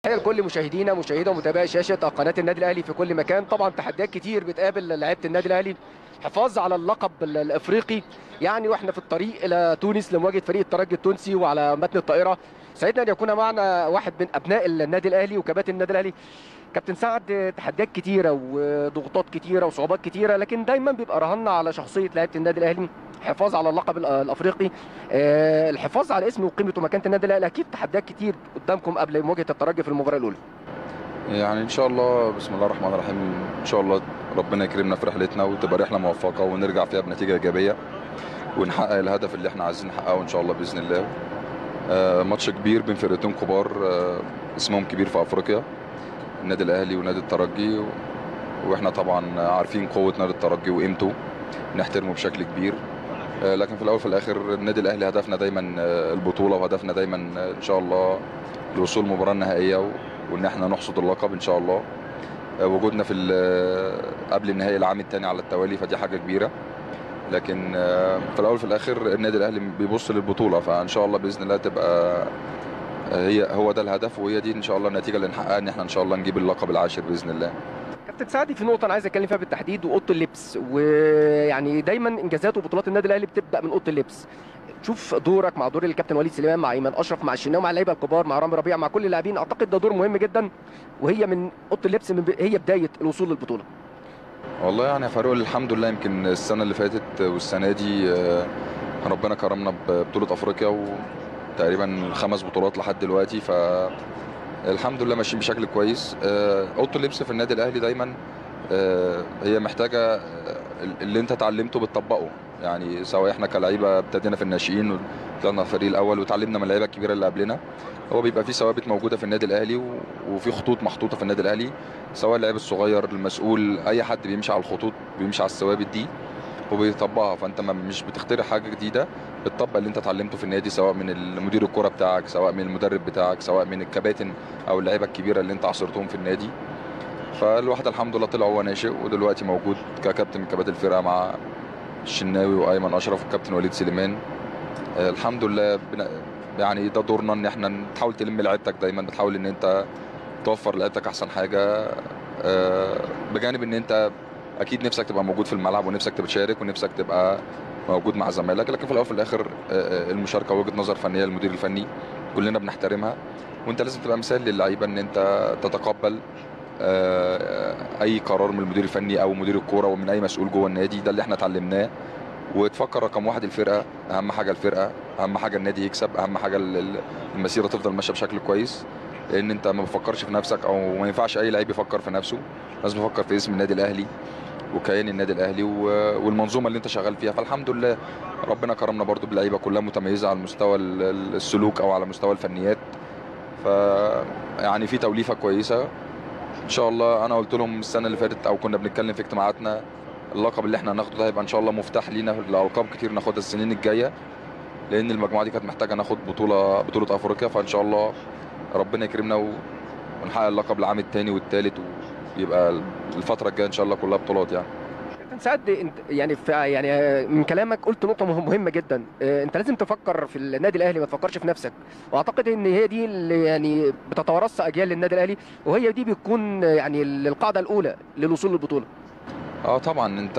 تحيه لكل مشاهدينا مشاهدة ومتابعي شاشة قناة النادي الأهلي في كل مكان طبعا تحديات كتير بتقابل لعيبة النادي الأهلي حفاظ على اللقب ال- الأفريقي يعني واحنا في الطريق إلى تونس لمواجهة فريق الترجي التونسي وعلى متن الطائرة سعدنا أن يكون معنا واحد من أبناء النادي الأهلي وكباتن النادي الأهلي كابتن سعد تحديات كتيرة وضغوطات كتيرة وصعوبات كتيرة لكن دايما بيبقى رهنا على شخصية لعيبة النادي الأهلي حفاظ على اللقب ال- الأفريقي آه، الحفاظ على اسم وقيمة ومكانة النادي الأهلي أكيد تحديات كتير قدامكم قبل مواجهة الترجي في المباراة الأولى يعني ان شاء الله بسم الله الرحمن الرحيم ان شاء الله ربنا يكرمنا في رحلتنا وتبقى رحله موفقه ونرجع فيها بنتيجه ايجابيه ونحقق الهدف اللي احنا عايزين نحققه ان شاء الله باذن الله آه، ماتش كبير بين فرقتين كبار آه، اسمهم كبير في افريقيا النادي الاهلي ونادي الترجي و- واحنا طبعا عارفين قوه نادي الترجي وقيمته نحترمه بشكل كبير آه، لكن في الاول وفي الاخر النادي الاهلي هدفنا دايما آه، البطوله وهدفنا دايما آه، ان شاء الله الوصول المباراه النهائيه و- وان احنا نحصد اللقب ان شاء الله آه، وجودنا في ال- قبل النهائي العام الثاني على التوالي فدي حاجه كبيره لكن آه، في الاول وفي الاخر النادي الاهلي بيبص للبطوله فان شاء الله باذن الله تبقى آه، هي هو ده الهدف وهي دي ان شاء الله النتيجه اللي نحققها ان احنا ان شاء الله نجيب اللقب العاشر باذن الله كابتن سعدي في نقطة أنا عايز أتكلم فيها بالتحديد وأوضة اللبس ويعني دايما إنجازات وبطولات النادي الأهلي بتبدأ من أوضة اللبس شوف دورك مع دور الكابتن وليد سليمان مع ايمن اشرف مع الشناوي مع اللعيبه الكبار مع رامي ربيع مع كل اللاعبين اعتقد ده دور مهم جدا وهي من اوضه اللبس من ب... هي بدايه الوصول للبطوله والله يعني يا فاروق الحمد لله يمكن السنه اللي فاتت والسنه دي آه، ربنا كرمنا ببطوله افريقيا وتقريبا خمس بطولات لحد دلوقتي ف الحمد لله ماشيين بشكل كويس آه، اوضه اللبس في النادي الاهلي دايما آه، هي محتاجه آه، اللي انت اتعلمته بتطبقه يعني سواء احنا كلعيبه ابتدينا في الناشئين وطلعنا الفريق الاول وتعلمنا من اللعيبه الكبيره اللي قبلنا هو بيبقى في ثوابت موجوده في النادي الاهلي و- وفي خطوط محطوطه في النادي الاهلي سواء اللاعب الصغير المسؤول اي حد بيمشي على الخطوط بيمشي على الثوابت دي وبيطبقها فانت ما مش بتخترع حاجه جديده بتطبق اللي انت اتعلمته في النادي سواء من المدير الكوره بتاعك سواء من المدرب بتاعك سواء من الكباتن او اللعيبه الكبيره اللي انت عاصرتهم في النادي فالواحد الحمد لله طلع هو ناشئ ودلوقتي موجود ككابتن من كباتن الفرقه مع الشناوي وايمن اشرف والكابتن وليد سليمان آه، الحمد لله بن- يعني ده دورنا ان احنا نحاول تلم لعيبتك دايما بتحاول ان انت توفر لعيبتك احسن حاجه آه، بجانب ان انت اكيد نفسك تبقى موجود في الملعب ونفسك تبقى تشارك ونفسك تبقى موجود مع زمايلك لكن في الاول وفي الاخر آه، آه، المشاركه وجهه نظر فنيه للمدير الفني كلنا بنحترمها وانت لازم تبقى مثال للعيبه ان انت تتقبل آه، اي قرار من المدير الفني او مدير الكوره ومن اي مسؤول جوه النادي ده اللي احنا اتعلمناه وتفكر رقم واحد الفرقه اهم حاجه الفرقه اهم حاجه النادي يكسب اهم حاجه ال- ال- المسيره تفضل ماشيه بشكل كويس لان انت ما بتفكرش في نفسك او ما ينفعش اي لعيب يفكر في نفسه لازم يفكر في اسم النادي الاهلي وكيان النادي الاهلي و- والمنظومه اللي انت شغال فيها فالحمد لله ربنا كرمنا برضو بلعيبه كلها متميزه على مستوى ال- ال- السلوك او على مستوى الفنيات ف يعني في توليفه كويسه ان شاء الله انا قلت لهم السنه اللي فاتت او كنا بنتكلم في اجتماعاتنا اللقب اللي احنا هناخده ده هيبقى ان شاء الله مفتاح لينا لالقاب كتير ناخدها السنين الجايه لان المجموعه دي كانت محتاجه ناخد بطوله بطوله افريقيا فان شاء الله ربنا يكرمنا و- ونحقق اللقب العام الثاني والثالث ويبقى الفتره الجايه ان شاء الله كلها بطولات يعني كابتن سعد انت يعني في يعني من كلامك قلت نقطه مهم- مهمه جدا آه، انت لازم تفكر في النادي الاهلي ما تفكرش في نفسك واعتقد ان هي دي اللي يعني بتتوارثها اجيال للنادي الاهلي وهي دي بتكون يعني القاعده الاولى للوصول للبطوله اه طبعا انت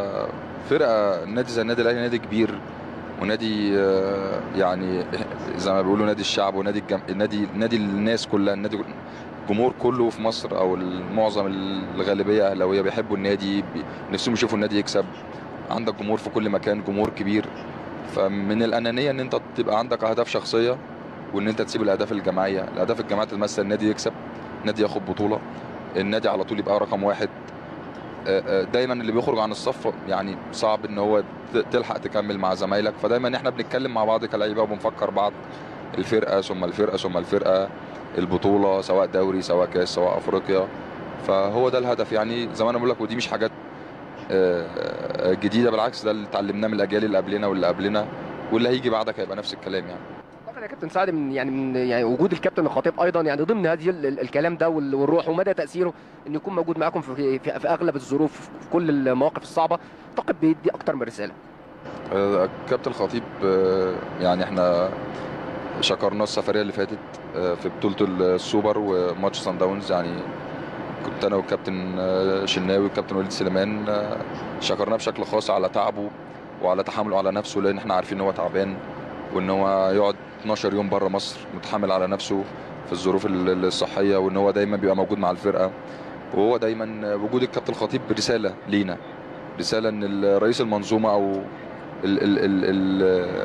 فرقه نادي زي النادي الاهلي نادي كبير ونادي آه، يعني زي ما بيقولوا نادي الشعب ونادي الجم... نادي نادي الناس كلها النادي الجمهور كله في مصر او معظم الغالبيه اهلاويه بيحبوا النادي بي... نفسهم يشوفوا النادي يكسب عندك جمهور في كل مكان جمهور كبير فمن الانانيه ان انت تبقى عندك اهداف شخصيه وان انت تسيب الاهداف الجماعيه الاهداف الجماعيه تمثل النادي يكسب النادي ياخد بطوله النادي على طول يبقى رقم واحد آه، آه، دايما اللي بيخرج عن الصف يعني صعب ان هو ت- تلحق تكمل مع زمايلك فدايما احنا بنتكلم مع بعض كلعيبه وبنفكر بعض الفرقه ثم الفرقه ثم الفرقه البطوله سواء دوري سواء كاس سواء افريقيا فهو ده الهدف يعني زي ما انا بقول لك ودي مش حاجات آه، آه، جديده بالعكس ده اللي اتعلمناه من الاجيال اللي قبلنا واللي قبلنا واللي هيجي بعدك هيبقى نفس الكلام يعني اعتقد يا كابتن سعد من يعني من يعني وجود الكابتن الخطيب ايضا يعني ضمن هذه ال- ال- الكلام ده وال- والروح ومدى تاثيره انه يكون موجود معاكم في, في, في اغلب الظروف في كل المواقف الصعبه اعتقد بيدي اكتر من رساله آه، كابتن الخطيب آه، يعني احنا شكرناه السفريه اللي فاتت آه، في بطوله السوبر وماتش سان داونز يعني كنت انا والكابتن آه، شناوي والكابتن وليد سليمان آه، شكرناه بشكل خاص على تعبه وعلى تحمله على نفسه لان احنا عارفين ان هو تعبان وان هو يقعد 12 يوم بره مصر متحمل على نفسه في الظروف ال- الصحيه وان هو دايما بيبقى موجود مع الفرقه وهو دايما وجود الكابتن الخطيب رساله لينا رساله ان رئيس المنظومه او ال ال ال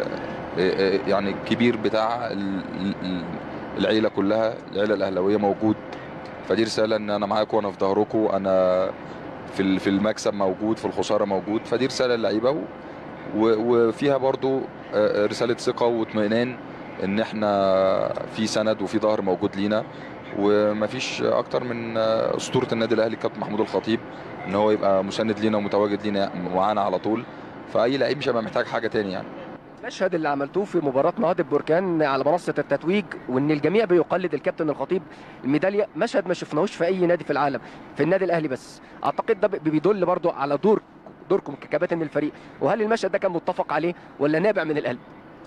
ال يعني الكبير بتاع ال- ال- العيله كلها العيله الاهلاويه موجود فدي رساله ان انا معاكم وانا في ظهركم انا في ال- في المكسب موجود في الخساره موجود فدي رساله للعيبه و- و- وفيها برضو آه، رساله ثقه واطمئنان ان احنا في سند وفي ظهر موجود لينا ومفيش اكتر من آه، اسطوره النادي الاهلي كابتن محمود الخطيب ان هو يبقى مساند لينا ومتواجد لينا معانا على طول فاي لعيب مش هيبقى محتاج حاجه تاني يعني المشهد اللي عملتوه في مباراة نهضة بركان على منصة التتويج وان الجميع بيقلد الكابتن الخطيب الميدالية مشهد ما شفناهوش في اي نادي في العالم في النادي الاهلي بس اعتقد ده بي- بيدل برضو على دور دوركم ككباتن الفريق وهل المشهد ده كان متفق عليه ولا نابع من القلب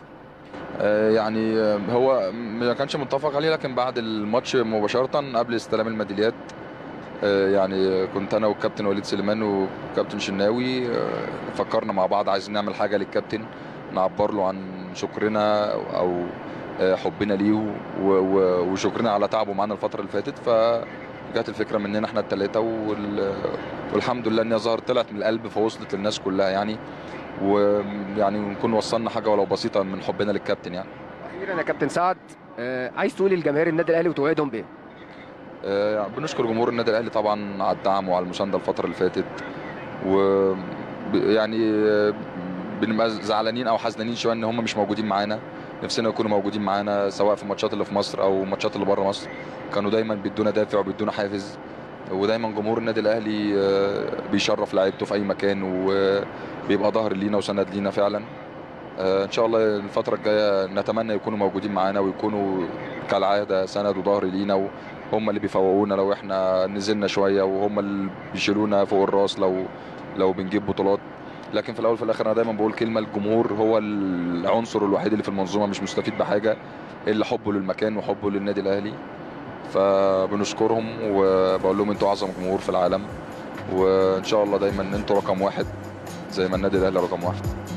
آه، يعني آه، هو ما كانش متفق عليه لكن بعد الماتش مباشرة قبل استلام الميداليات آه، يعني كنت انا والكابتن وليد سليمان والكابتن شناوي آه، فكرنا مع بعض عايزين نعمل حاجة للكابتن نعبر له عن شكرنا او آه، حبنا ليه و- و- وشكرنا على تعبه معانا الفترة اللي فاتت فجت الفكرة مننا احنا الثلاثة والحمد لله ان هي ظهرت طلعت من القلب فوصلت للناس كلها يعني ويعني نكون وصلنا حاجة ولو بسيطة من حبنا للكابتن يعني اخيرا يا كابتن سعد آه، عايز تقول للجماهير النادي الاهلي وتوعدهم بايه آه، بنشكر جمهور النادي الاهلي طبعا على الدعم وعلى المسانده الفتره اللي فاتت و ب- يعني آه، بنبقى زعلانين او حزنانين شويه ان هم مش موجودين معانا نفسنا يكونوا موجودين معانا سواء في الماتشات اللي في مصر او الماتشات اللي بره مصر كانوا دايما بيدونا دافع وبيدونا حافز ودايما جمهور النادي الاهلي آه، بيشرف لعيبته في اي مكان وبيبقى ظهر لينا وسند لينا فعلا آه، ان شاء الله الفتره الجايه نتمنى يكونوا موجودين معانا ويكونوا كالعاده سند وظهر لينا وهم اللي بيفوقونا لو احنا نزلنا شويه وهم اللي بيشيلونا فوق الراس لو لو بنجيب بطولات لكن في الاول وفي الاخر انا دايما بقول كلمه الجمهور هو العنصر الوحيد اللي في المنظومه مش مستفيد بحاجه الا حبه للمكان وحبه للنادي الاهلي فبنشكرهم وبقول لهم انتوا اعظم جمهور في العالم وان شاء الله دايما انتوا رقم واحد زي ما النادي الاهلي رقم واحد